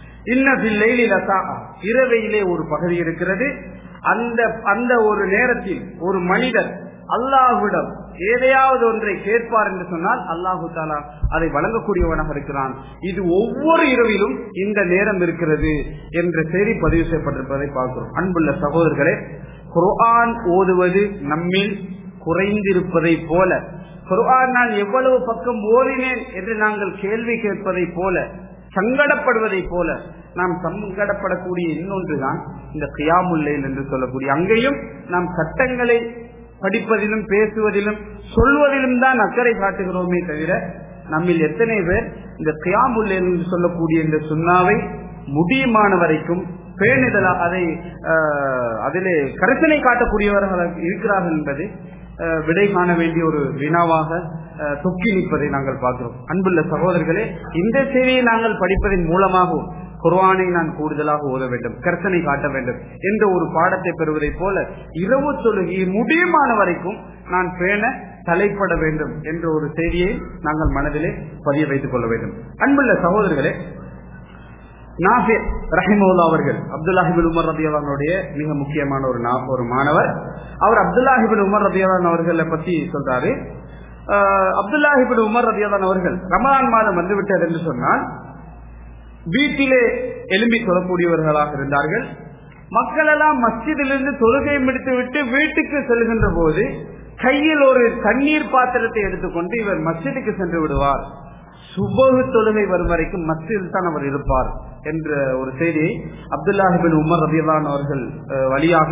S2: இரவையிலே ஒரு பகுதி இருக்கிறது அந்த அந்த ஒரு நேரத்தில் ஒரு மனிதர் அல்லாஹுவிடம் ஏதையாவது ஒன்றை கேட்பார் என்று சொன்னால் அல்லாஹு தாலா அதை வழங்கக்கூடியவனாக இருக்கிறான் இது ஒவ்வொரு இரவிலும் இந்த நேரம் இருக்கிறது என்ற செய்தி பதிவு செய்யப்பட்டிருப்பதை பார்க்கிறோம் அன்புள்ள சகோதரர்களே குர்ஆன் ஓதுவது நம்மில் குறைந்திருப்பதை போல குர்ஆன் நான் எவ்வளவு பக்கம் ஓதினேன் என்று நாங்கள் கேள்வி கேட்பதை போல சங்கடப்படுவதை போல நாம் சங்கடப்படக்கூடிய இன்னொன்றுதான் இந்த கியாமுல்லைல் என்று சொல்லக்கூடிய அங்கேயும் நாம் சட்டங்களை படிப்பதிலும் பேசுவதிலும் சொல்வதிலும் தான் அக்கறை காட்டுகிறோமே தவிர நம்மில் எத்தனை பேர் இந்த கியாமுல்லைல் என்று சொல்லக்கூடிய இந்த சுண்ணாவை முடியுமான வரைக்கும் பேணுதலா அதை அதிலே கருத்தனை காட்டக்கூடியவர்கள் இருக்கிறார்கள் என்பது விடை காண வேண்டிய ஒரு வினாவாக தொக்கி நிற்பதை நாங்கள் பார்க்கிறோம் அன்புள்ள சகோதரர்களே இந்த செய்தியை நாங்கள் படிப்பதன் மூலமாகவும் குர்ஆனை நான் கூடுதலாக ஓத வேண்டும் கர்த்தனை காட்ட வேண்டும் என்ற ஒரு பாடத்தை பெறுவதை போல இரவு தொழுகையை முடியுமான வரைக்கும் நான் பேண தலைப்பட வேண்டும் என்ற ஒரு செய்தியை நாங்கள் மனதிலே பதிய வைத்துக் கொள்ள வேண்டும் அன்புள்ள சகோதரர்களே நாஃபிர் ரஹிமுல்லா அவர்கள் அப்துல்லாஹிபின் உமர் ரபியவானுடைய மிக முக்கியமான ஒரு ஒரு மாணவர் அவர் அப்துல்லாஹிபின் உமர் ரபியவான் அவர்களை பத்தி சொல்றாரு அப்துல்லாஹிபின் உமர் ரபியவான் அவர்கள் ரமலான் மாதம் வந்துவிட்டது என்று சொன்னால் வீட்டிலே எழும்பி சொல்லக்கூடியவர்களாக இருந்தார்கள் மக்கள் எல்லாம் மஸ்ஜிதிலிருந்து தொழுகை முடித்து விட்டு வீட்டுக்கு செல்கின்ற போது கையில் ஒரு தண்ணீர் பாத்திரத்தை எடுத்துக்கொண்டு இவர் மஸ்ஜிதுக்கு சென்று விடுவார் சுபகு தொழுகை வரும் வரைக்கும் மஸ்ஜிதில் தான் அவர் இருப்பார் என்ற ஒரு செய்தியை அப்துல்லாஹிபின் உமர் ரபியலான் அவர்கள் வழியாக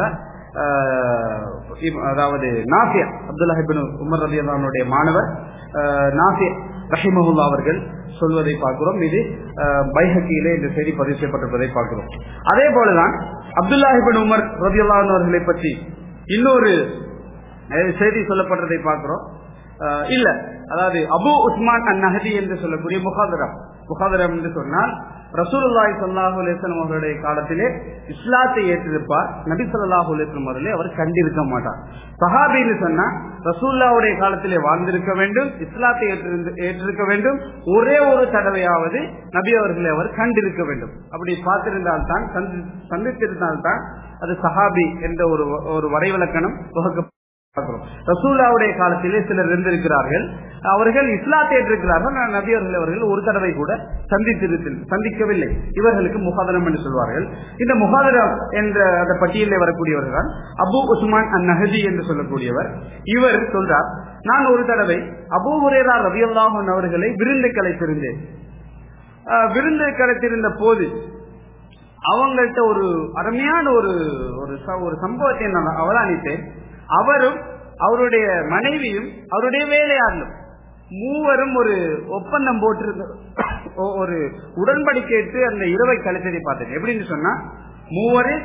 S2: அதாவது நாசியா அப்துல்லாஹிபின் உமர் ரபியலானுடைய மாணவர் நாசியா ரஹிமஹுல்லா அவர்கள் சொல்வதை பார்க்கிறோம் இது பைஹக்கியிலே இந்த செய்தி பதிவு செய்யப்பட்டிருப்பதை பார்க்கிறோம் அதே போலதான் அப்துல்லாஹிபின் உமர் ரபியல்லான் அவர்களை பற்றி இன்னொரு செய்தி சொல்லப்படுறதை பார்க்கிறோம் இல்ல அதாவது அபு உஸ்மான் அன் நஹதி என்று சொல்லக்கூடிய முகாதரம் முகாதரம் என்று சொன்னால் ரசூலுல்லாய் சல்லாஹூ அலேசன் அவர்களுடைய காலத்திலே இஸ்லாத்தை ஏற்றிருப்பார் நபி சொல்லாஹூ அலேசன் அவர்களே அவர் கண்டிருக்க மாட்டார் சஹாபின்னு சொன்னா ரசூல்லாவுடைய காலத்திலே வாழ்ந்திருக்க வேண்டும் இஸ்லாத்தை ஏற்றிருக்க வேண்டும் ஒரே ஒரு தடவையாவது நபி அவர்களை அவர் கண்டிருக்க வேண்டும் அப்படி பார்த்திருந்தால்தான் சந்தித்திருந்தால்தான் அது சஹாபி என்ற ஒரு ஒரு வரைவிலக்கணம் வகுக்க ரசூல்லாவுடைய காலத்திலே சிலர் இருந்திருக்கிறார்கள் அவர்கள் இஸ்லாத்தை ஏற்றிருக்கிறார்கள் நபி அவர்கள் அவர்கள் ஒரு தடவை கூட சந்தித்திருத்து சந்திக்கவில்லை இவர்களுக்கு முகாதரம் என்று சொல்வார்கள் இந்த முகாதரம் என்ற அந்த பட்டியலில் வரக்கூடியவர்கள் அபு உஸ்மான் அன் நஹதி என்று சொல்லக்கூடியவர் இவர் சொல்றார் நான் ஒரு தடவை அபு உரேரா ரவி அல்லாஹன் அவர்களை விருந்து கலைத்திருந்தேன் விருந்து கலைத்திருந்த போது அவங்கள்ட்ட ஒரு அருமையான ஒரு ஒரு சம்பவத்தை நான் அவதானித்தேன் அவரும் அவருடைய மனைவியும் அவருடைய வேலையாளரும் மூவரும் ஒரு ஒப்பந்தம் போட்டிருந்த ஒரு உடன்படிக்கைட்டு அந்த இரவை கழித்ததை பார்த்தேன் எப்படின்னு சொன்னா மூவரு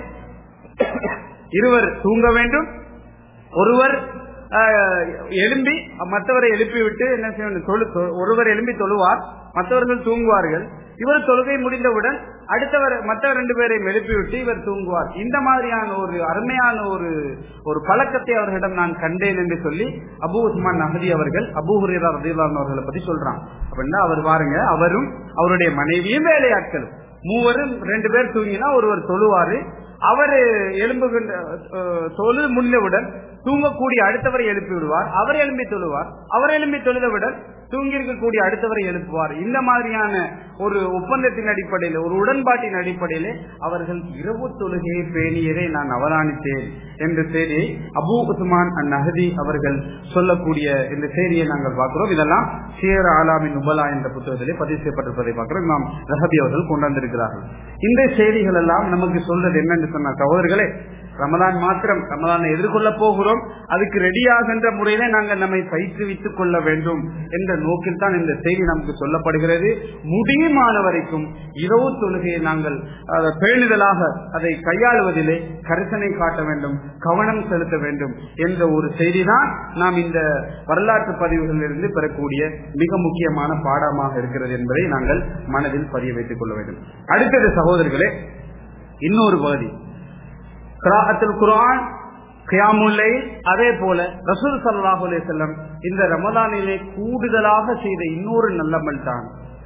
S2: இருவர் தூங்க வேண்டும் ஒருவர் எழும்பி மற்றவரை எழுப்பி விட்டு என்ன செய்ய ஒருவர் எழும்பி தொழுவார் மற்றவர்கள் தூங்குவார்கள் இவர் தொழுகை முடிந்தவுடன் அடுத்தவர் மற்ற ரெண்டு பேரையும் எழுப்பிவிட்டு இவர் தூங்குவார் இந்த மாதிரியான ஒரு அருமையான ஒரு ஒரு பழக்கத்தை அவர்களிடம் நான் கண்டேன் என்று சொல்லி அபு உஸ்மான் நகதி அவர்கள் அபு ஹுரேரா ரதிலான் அவர்களை பத்தி சொல்றான் அப்படின்னா அவர் பாருங்க அவரும் அவருடைய மனைவியும் வேலையாட்களும் மூவரும் ரெண்டு பேர் தூங்கினா ஒருவர் தொழுவாரு அவர் எழும்புகின்ற தொழு முடிந்தவுடன் தூங்கக்கூடிய அடுத்தவரை எழுப்பி விடுவார் அவர் எழும்பி தொழுவார் அவர் எழும்பி தொழுதவுடன் தூங்கி இருக்கக்கூடிய அடுத்தவரை எழுப்புவார் இந்த மாதிரியான ஒரு ஒப்பந்தத்தின் அடிப்படையில் ஒரு உடன்பாட்டின் அடிப்படையில் அவர்கள் இரவு தொழுகையை பேணியதை நான் அவதானித்தேன் என்ற செய்தியை அபு உஸ்மான் அன் நஹதி அவர்கள் சொல்லக்கூடிய இந்த செய்தியை நாங்கள் பார்க்கிறோம் இதெல்லாம் சேர ஆலாமின் நுபலா என்ற புத்தகத்திலே பதிவு செய்யப்பட்டிருப்பதை பார்க்கிறோம் நாம் ரஹபி அவர்கள் கொண்டாந்திருக்கிறார்கள் இந்த செய்திகள் எல்லாம் நமக்கு சொல்றது என்னன்னு சொன்ன சகோதரர்களே ரமதான் மாத்திரம் ரமதானை எதிர்கொள்ள போகிறோம் அதுக்கு ரெடியாகின்ற முறையில நாங்கள் நம்மை பயிற்றுவித்துக் கொள்ள வேண்டும் என்ற நோக்கில் தான் இந்த செய்தி நமக்கு சொல்லப்படுகிறது முடியுமான வரைக்கும் இரவு தொழுகையை நாங்கள் அஹ், பேணுதலாக அதை கையாளுவதிலே கரிசனை காட்ட வேண்டும் கவனம் செலுத்த வேண்டும் என்ற ஒரு செய்தி தான் நாம் இந்த வரலாற்று பதிவுகளிலிருந்து பெறக்கூடிய மிக முக்கியமான பாடமாக இருக்கிறது என்பதை நாங்கள் மனதில் பதிய வைத்துக் கொள்ள வேண்டும் அடுத்தது சகோதரர்களே இன்னொரு பகுதி கிராஅத்துல் குர்ஆன் கியாமுல்லை அதே போல ரசூல் ஸல்லல்லாஹு அலைஹி வஸல்லம் இந்த ரமதானிலே கூடுதலாக செய்த இன்னொரு நல்லமல் தான்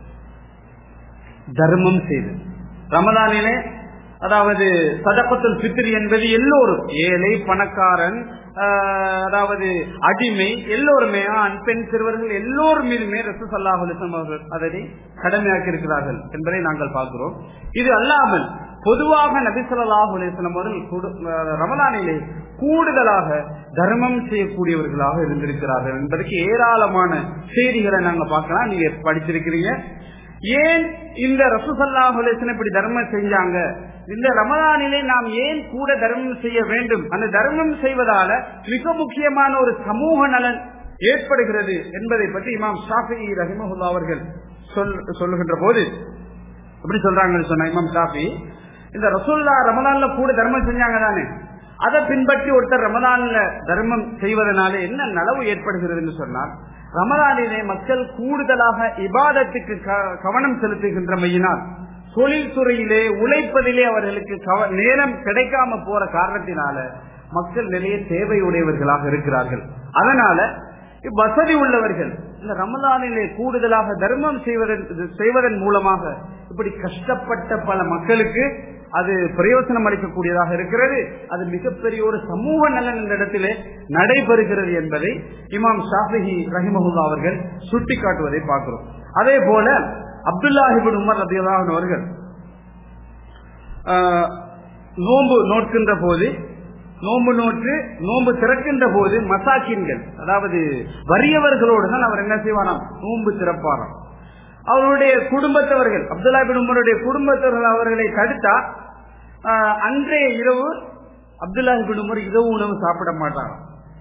S2: தர்மம் செய்து ரமதானிலே அதாவது சதப்பத்துல் ஃபித்ர் என்பது எல்லோரும் ஏழை பணக்காரன் ஆஹ், அதாவது அடிமை எல்லோருமே ஆண் பெண் சிறுவர்கள் எல்லோரும் மீதுமே ரசூல் ஸல்லல்லாஹு அலைஹி வஸல்லம் அவர்கள் அதனை கடமையாக்கி இருக்கிறார்கள் என்பதை நாங்கள் பார்க்கிறோம் இது அல்லாமல் பொதுவாக நபி ஸல்லல்லாஹு அலைஹி வஸல்லம் அவர்கள் கூடு- அஹ், ரமலானிலே கூடுதலாக தர்மம் செய்யக்கூடியவர்களாக இருந்திருக்கிறார்கள் என்பதற்கு ஏராளமான செய்திகளை நாங்க பார்க்கலாம் நீங்க படிச்சிருக்கிறீங்க ஏன் இந்த ரசூசல்லாஹு அலைஹி வஸல்லம் இப்படி தர்மம் செஞ்சாங்க இந்த ரமதானிலே நாம் ஏன் கூட தர்மம் செய்ய வேண்டும் அந்த தர்மம் செய்வதால மிக முக்கியமான ஒரு சமூக நலன் ஏற்படுகிறது என்பதை பற்றி இமாம் ஷாஃபி ரஹிமஹுல்லா அவர்கள் சொல் சொல்லுகின்ற போது எப்படி சொல்றாங்கன்னு சொன்ன இமாம் ஷாஃபி இந்த ரசூல்லா ரமலான்ல கூட தர்மம் செஞ்சாங்க தானே அதை பின்பற்றி ஒருத்தர் ரமலான்ல தர்மம் செய்வதனால என்ன நலவு ஏற்படுகிறதுன்னு சொன்னால் ரமலானிலே மக்கள் கூடுதலாக இபாதத்துக்கு க- கவனம் செலுத்துகின்றமையினால் தொழில்துறையிலே உழைப்பதிலே அவர்களுக்கு கவ- நேரம் கிடைக்காம போற காரணத்தினால மக்கள் நிறைய தேவையுடையவர்களாக இருக்கிறார்கள் அதனால வசதி உள்ளவர்கள் இந்த ரமலானிலே கூடுதலாக தர்மம் செய்வதன் செய்வதன் மூலமாக இப்படி கஷ்டப்பட்ட பல மக்களுக்கு அது பிரயோசனம் அளிக்கக்கூடியதாக இருக்கிறது அது மிகப்பெரிய ஒரு சமூக நலன் இந்த இடத்திலே நடைபெறுகிறது என்பதை இமாம் ஷாஃபிஹி ரஹிமஹுல்லா அவர்கள் சுட்டிக்காட்டுவதை பார்க்கிறோம் அதே போல அப்துல்லாஹிபின் உமர் ரதியல்லாஹு அவர்கள் ஆஹ், நோன்பு நோட்கின்ற போது நோன்பு நோற்று நோன்பு திறக்கின்ற போது மசாக்கின்கள் அதாவது வறியவர்களோடு தான் அவர் என்ன செய்வாராம் நோன்பு திறப்பாராம் அவருடைய குடும்பத்தவர்கள் அப்துல்லா பின் உமருடைய குடும்பத்தவர்கள் அவர்களை தடுத்தா ஆஹ், அன்றைய இரவு அப்துல்லா பின் உமர் இரவு உணவு சாப்பிட மாட்டாராம்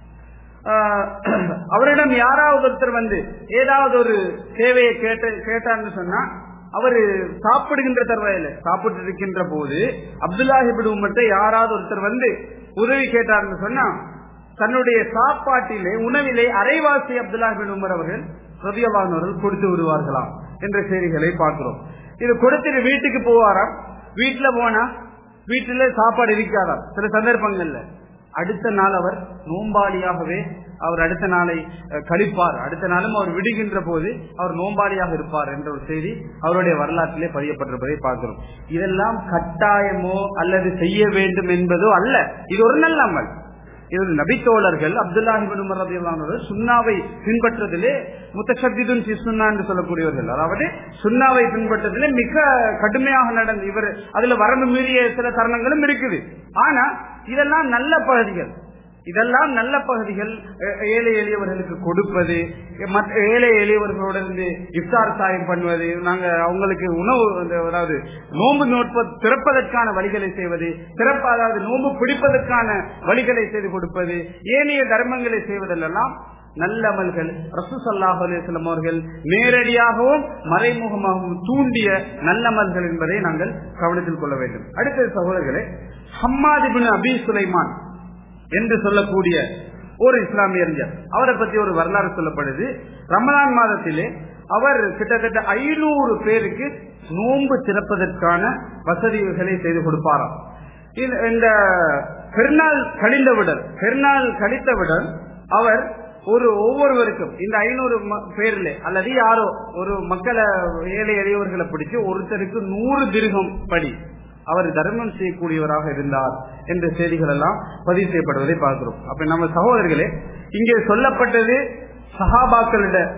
S2: ஆஹ், அவரிடம் யாராவது ஒருத்தர் வந்து ஏதாவது ஒரு சேவையை கேட்ட கேட்டார்னு சொன்னா அவரு சாப்பிடுகின்ற தருவாயில சாப்பிட்டு இருக்கின்ற போது அப்துல்லாஹிபின் உமர்கிட்ட யாராவது ஒருத்தர் வந்து உதவி கேட்டார்னு சொன்னா தன்னுடைய சாப்பாட்டிலே உணவிலே அரைவாசி அப்துல்லாஹிபின் உமர் அவர்கள் ரதியவானவர்கள் கொடுத்து விடுவார்களாம் என்ற செய்திகளை பார்க்கிறோம் இது கொடுத்துட்டு வீட்டுக்கு போவாராம் வீட்டுல போனா வீட்டுல சாப்பாடு இருக்காதாம் சில சந்தர்ப்பங்கள்ல அடுத்த நாள் அவர் நோம்பாளியாகவே அவர் அடுத்த நாளை அஹ், கழிப்பார் அடுத்த நாளும் அவர் விடுகின்ற போது அவர் நோம்பாளியாக இருப்பார் என்ற ஒரு செய்தி அவருடைய வரலாற்றிலே பதியப்பட்டிருப்பதை பார்க்கிறோம் இதெல்லாம் கட்டாயமோ அல்லது செய்ய வேண்டும் என்பதோ அல்ல இது ஒரு நல்ல அமல் இது நபித்தோழர்கள் அப்துல்லாஹிபின் உமர் ரலியல்லாஹு சுன்னாவை பின்பற்றதிலே முத்தஷத்திதுன் ஃபி சுன்னா என்று சொல்லக்கூடியவர்கள் அதாவது சுன்னாவை பின்பற்றதிலே மிக கடுமையாக நடந்து இவர் அதுல வரம்பு மீறிய சில தருணங்களும் இருக்குது ஆனா இதெல்லாம் நல்ல பகுதிகள் இதெல்லாம் நல்ல பகுதிகள் ஏ- ஏழை எளியவர்களுக்கு கொடுப்பது மற்ற ஏழை எளியவர்களோட இருந்து இஃப்தார் சாயம் பண்ணுவது நாங்க அவங்களுக்கு உணவு அந்த அதாவது நோன்பு நோட்ப திறப்பதற்கான வழிகளை செய்வது திறப்ப அதாவது நோன்பு பிடிப்பதற்கான வழிகளை செய்து கொடுப்பது ஏனைய தர்மங்களை செய்வதெல்லாம் நல்லமல்கள் ரசூசல்லாஹ் அலிஸ்லாம் அவர்கள் நேரடியாகவும் மறைமுகமாகவும் தூண்டிய நல்லமல்கள் என்பதை நாங்கள் கவனத்தில் கொள்ள வேண்டும் அடுத்தது சகோதரர்களே ஹம்மாதிபின் அபி சுலைமான் என்று சொல்லக்கூடிய ஒரு இஸ்லாமிய அறிஞர் அவரை பற்றி ஒரு வரலாறு சொல்லப்படுது ரமலான் மாதத்திலே அவர் கிட்டத்தட்ட ஐநூறு பேருக்கு நோன்பு திறப்பதற்கான வசதிகளை செய்து கொடுப்பாராம் இந்த- இந்த பெருநாள் கழிந்தவுடன் பெருநாள் கழித்தவுடன் அவர் ஒரு ஒவ்வொருவருக்கும் இந்த ஐநூறு பேர்ல அல்லது யாரோ ஒரு மக்களை ஏழை எளியவர்களை பிடிச்சு ஒருத்தருக்கு நூறு திருகம் படி அவர் தர்மம் செய்யக்கூடியவராக இருந்தார் என்ற செய்திகள் எல்லாம் பதிவு செய்யப்படுவதை பார்க்கிறோம் அப்ப நம்ம சகோதரர்களே இங்கே சொல்லப்பட்டது சஹாபாக்களிட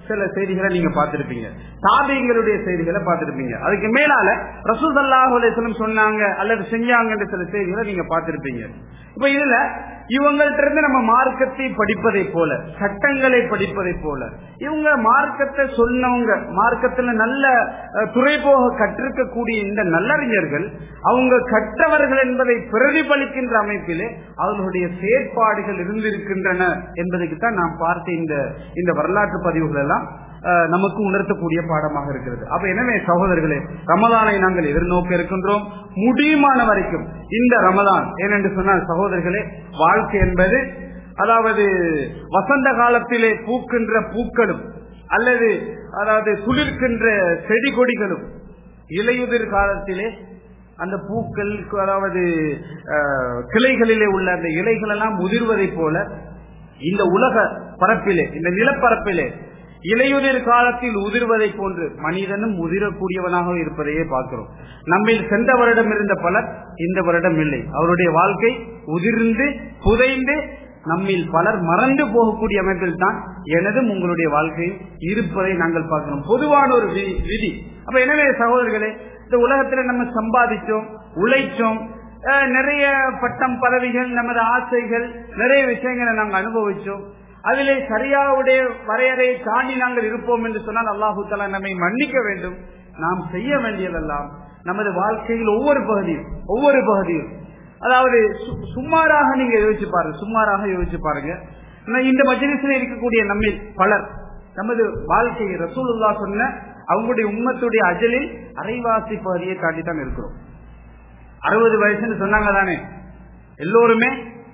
S2: சில செய்திகளை நீங்க பார்த்திருப்பீங்க தாபியங்களுடைய செய்திகளை பார்த்திருப்பீங்க அதுக்கு மேலால ரசூல் சல்லாஹ் அலிஸ்லம் சொன்னாங்க அல்லது செஞ்சாங்கன்ற சில செய்திகளை நீங்க பார்த்திருப்பீங்க இப்ப இதுல இவங்கள்ட்ட இருந்து நம்ம மார்க்கத்தை படிப்பதை போல சட்டங்களை படிப்பதை போல இவங்க மார்க்கத்தை சொன்னவங்க மார்க்கத்துல நல்ல அஹ், துறை போக கற்றிருக்கக்கூடிய இந்த நல்லறிஞர்கள் அவங்க கற்றவர்கள் என்பதை பிரதிபலிக்கின்ற அமைப்பிலே அவர்களுடைய செயற்பாடுகள் இருந்திருக்கின்றன என்பதற்கு தான் நாம் பார்த்த இந்த இந்த வரலாற்று பதிவுகள் எல்லாம் அஹ், நமக்கு உணர்த்தக்கூடிய பாடமாக இருக்கிறது அப்ப எனவே சகோதரர்களே ரமதானை நாங்கள் எதிர்நோக்க இருக்கின்றோம் முடியுமான வரைக்கும் இந்த ரமதான் ஏனென்று சொன்னால் சகோதரர்களே வாழ்க்கை என்பது அதாவது வசந்த காலத்திலே பூக்கின்ற பூக்களும் அல்லது அதாவது குளிர்கின்ற செடி கொடிகளும் இலையுதிர் காலத்திலே அந்த பூக்கள் அதாவது அஹ், கிளைகளிலே உள்ள அந்த இலைகள் எல்லாம் உதிர்வதைப் போல இந்த உலக பரப்பிலே இந்த நிலப்பரப்பிலே இலையுதிர் காலத்தில் உதிர்வதை போன்று மனிதனும் உதிரக்கூடியவனாக இருப்பதையே பார்க்கிறோம் நம்மில் சென்ற வருடம் இருந்த பலர் இந்த வருடம் இல்லை அவருடைய வாழ்க்கை உதிர்ந்து புதைந்து நம்மில் பலர் மறந்து போகக்கூடிய அமைப்பில் தான் எனதும் உங்களுடைய வாழ்க்கையும் இருப்பதை நாங்கள் பார்க்கிறோம் பொதுவான ஒரு வி- விதி அப்ப எனவே சகோதரர்களே இந்த உலகத்துல நம்ம சம்பாதிச்சோம் உழைச்சோம் அஹ், நிறைய பட்டம் பதவிகள் நமது ஆசைகள் நிறைய விஷயங்களை நாங்கள் அனுபவிச்சோம் அதிலே சரியாவுடைய வரையறையை தாண்டி நாங்கள் இருப்போம் என்று சொன்னால் அல்லாஹு தலா நம்மை மன்னிக்க வேண்டும் நாம் செய்ய வேண்டியதெல்லாம் நமது வாழ்க்கையில் ஒவ்வொரு பகுதியும் ஒவ்வொரு பகுதியும் அதாவது சு- சுமாராக நீங்க யோசிச்சு பாருங்க சுமாராக யோசிச்சு பாருங்க நான் இந்த மஜ்லிஸில் இருக்கக்கூடிய நம்மில் பலர் நமது வாழ்க்கையை ரசூலுல்லா சொன்ன அவங்களுடைய உம்மத்துடைய அஜலில் அரைவாசி பகுதியை தாண்டி தான் இருக்கிறோம் அறுபது வயசுன்னு சொன்னாங்க தானே எல்லோருமே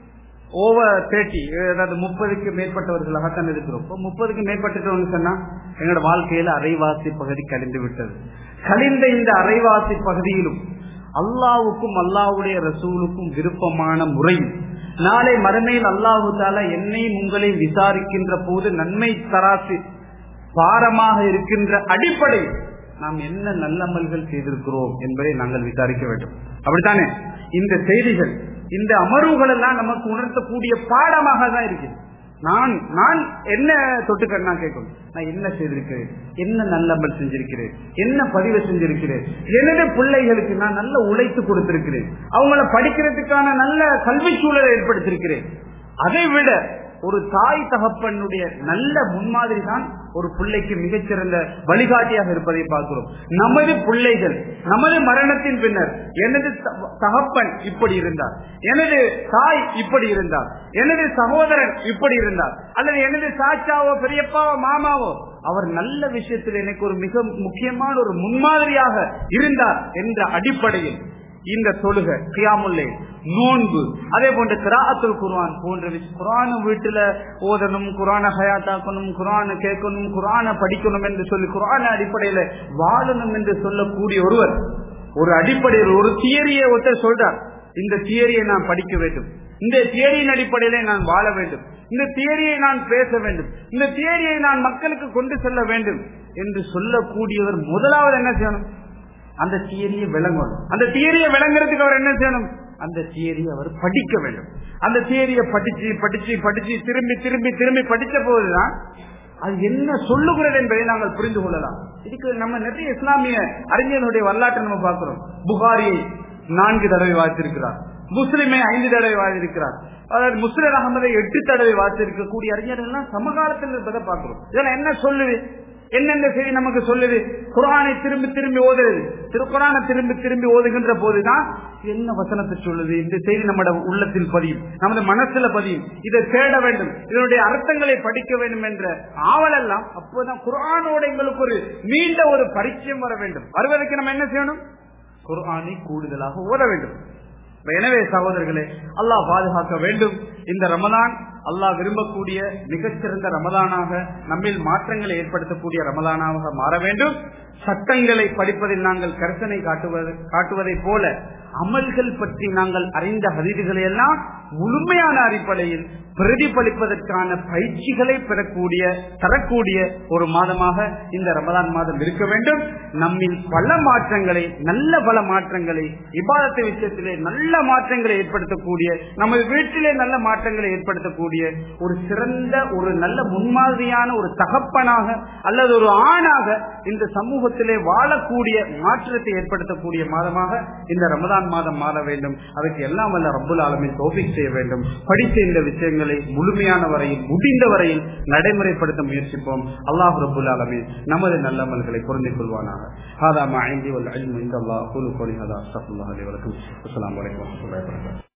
S2: ஓவர் தேர்ட்டி அதாவது முப்பதுக்கு மேற்பட்டவர்களாகத்தான் இருக்கிறோம் இப்போ முப்பதுக்கு மேற்பட்டவங்க சொன்னா எங்களோட வாழ்க்கையில அரைவாசி பகுதி கழிந்து விட்டது கழிந்த இந்த அரைவாசி பகுதியிலும் அல்லாவுக்கும் அல்லாவுடைய ரசூலுக்கும் விருப்பமான முறையில் நாளை மறுமையில் அல்லாஹு தாலா என்னையும் உங்களையும் விசாரிக்கின்ற போது நன்மை தராசு பாரமாக இருக்கின்ற அடிப்படை நாம் என்ன நல்லமல்கள் செய்திருக்கிறோம் என்பதை நாங்கள் விசாரிக்க வேண்டும் அப்படித்தானே இந்த செய்திகள் இந்த அமர்வுகள் எல்லாம் நமக்கு உணர்த்தக்கூடிய பாடமாக தான் இருக்குது நான் நான் என்ன தொட்டுக்கண்ணா கேட்கணும் நான் என்ன செய்திருக்கிறேன் என்ன நல்லமல் செஞ்சிருக்கிறேன் என்ன பதிவு செஞ்சிருக்கிறேன் எனது பிள்ளைகளுக்கு நான் நல்ல உழைத்து கொடுத்திருக்கிறேன் அவங்கள படிக்கிறதுக்கான நல்ல கல்வி சூழலை ஏற்படுத்தியிருக்கிறேன் அதை விட ஒரு தாய் தகப்பனுடைய நல்ல முன்மாதிரி தான் ஒரு பிள்ளைக்கு மிகச்சிறந்த வழிகாட்டியாக இருப்பதை பார்க்கிறோம் நமது பிள்ளைகள் நமது மரணத்தின் பின்னர் எனது த- தகப்பன் இப்படி இருந்தார் எனது தாய் இப்படி இருந்தார் எனது சகோதரன் இப்படி இருந்தார் அல்லது எனது சாச்சாவோ பெரியப்பாவோ மாமாவோ அவர் நல்ல விஷயத்தில் எனக்கு ஒரு மிக முக்கியமான ஒரு முன்மாதிரியாக இருந்தார் என்ற அடிப்படையில் இந்த தொழுகை கியாமுல்லை நோன்பு அதே போன்ற கிராத்துல் குர்ஆன் போன்ற விஷயம் குரான வீட்டுல ஓதணும் குரான ஹயாத்தாக்கணும் குரான கேட்கணும் குரான படிக்கணும் என்று சொல்லி குரான அடிப்படையில வாழணும் என்று சொல்லக்கூடிய ஒருவர் ஒரு அடிப்படையில் ஒரு தியரியை ஒருத்தர் சொல்றார் இந்த தியரியை நான் படிக்க வேண்டும் இந்த தியரியின் அடிப்படையிலே நான் வாழ வேண்டும் இந்த தியரியை நான் பேச வேண்டும் இந்த தியரியை நான் மக்களுக்கு கொண்டு செல்ல வேண்டும் என்று சொல்லக்கூடியவர் முதலாவது என்ன செய்யணும் அந்த தியரியை விளங்கணும் அந்த தியரியை விளங்குறதுக்கு அவர் என்ன செய்யணும் அந்த தியரியை அவர் படிக்க வேண்டும் அந்த தியரியை படிச்சு படிச்சு படிச்சு திரும்பி திரும்பி திரும்பி படித்த போதுதான் அது என்ன சொல்லுகிறது என்பதை நாங்கள் புரிந்து கொள்ளலாம் இதுக்கு நம்ம நிறைய இஸ்லாமிய அறிஞர்களுடைய வரலாற்றை நம்ம பார்க்கிறோம் புகாரியை நான்கு தடவை வாசித்திருக்கிறார் முஸ்லிமை ஐந்து தடவை வாசித்திருக்கிறார் அதாவது முஸ்லிம் அகமதை எட்டு தடவை வாசித்திருக்கக்கூடிய அறிஞர்கள் எல்லாம் சமகாலத்தில் இருப்பதை பார்க்கிறோம் இதெல்லாம் என்ன சொல்லுது என்னென்ன செய்தி நமக்கு சொல்லுது குரானை திரும்பி திரும்பி ஓதுறது திருக்குறானை திரும்பி திரும்பி ஓதுகின்ற போதுதான் என்ன வசனத்தை சொல்லுது இந்த செய்தி நம்மட உள்ளத்தில் பதியும் நமது மனசுல பதியும் இதை தேட வேண்டும் இதனுடைய அர்த்தங்களை படிக்க வேண்டும் என்ற ஆவல் எல்லாம் அப்போதான் குரானோட எங்களுக்கு ஒரு நீண்ட ஒரு பரிச்சயம் வர வேண்டும் வருவதற்கு நம்ம என்ன செய்யணும் குர்ஆனை கூடுதலாக ஓத வேண்டும் இப்ப எனவே சகோதரர்களே அல்லாஹ் பாதுகாக்க வேண்டும் இந்த ரமதான் அல்லாஹ் விரும்பக்கூடிய மிகச்சிறந்த ரமதானாக நம்மில் மாற்றங்களை ஏற்படுத்தக்கூடிய ரமதானாக மாற வேண்டும் சட்டங்களை படிப்பதில் நாங்கள் கருத்தனை காட்டுவது காட்டுவதைப் போல அமல்கள் பற்றி நாங்கள் அறிந்த ஹதீதுகளை எல்லாம் முழுமையான அடிப்படையில் பிரதிபலிப்பதற்கான பயிற்சிகளை பெறக்கூடிய தரக்கூடிய ஒரு மாதமாக இந்த ரமதான் மாதம் இருக்க வேண்டும் நம்மில் பல மாற்றங்களை நல்ல பல மாற்றங்களை இபாதத்தை விஷயத்திலே நல்ல மாற்றங்களை ஏற்படுத்தக்கூடிய நமது வீட்டிலே நல்ல மாற்றங்களை ஏற்படுத்தக்கூடிய ஒரு சிறந்த ஒரு நல்ல முன்மாதிரியான ஒரு தகப்பனாக அல்லது ஒரு ஆணாக இந்த சமூகத்திலே வாழக்கூடிய மாற்றத்தை ஏற்படுத்தக்கூடிய மாதமாக இந்த ரமதான் மாதம் மாற வேண்டும் அதுக்கு எல்லாம் வல்ல ரப்புல் ஆலமின் தோபிக் செய்ய வேண்டும் படித்த இந்த விஷயங்களை முழுமையான வரையில் முடிந்த வரையில் நடைமுறைப்படுத்த முயற்சிப்போம் அல்லாஹ் ரபுல் ஆலமின் நமது நல்லமல்களை பொருந்திக் கொள்வானாக ஹாதா மா ஐந்தி வல் அல்மு இந்த அல்லாஹ் குலு கோலி ஹதா அஸ்தகுல்லாஹ் அலைஹி வஸல்லம் அஸ்ஸலாமு அலைக்கும் வரஹ்மத்துல்லாஹி வபரகாத்துஹு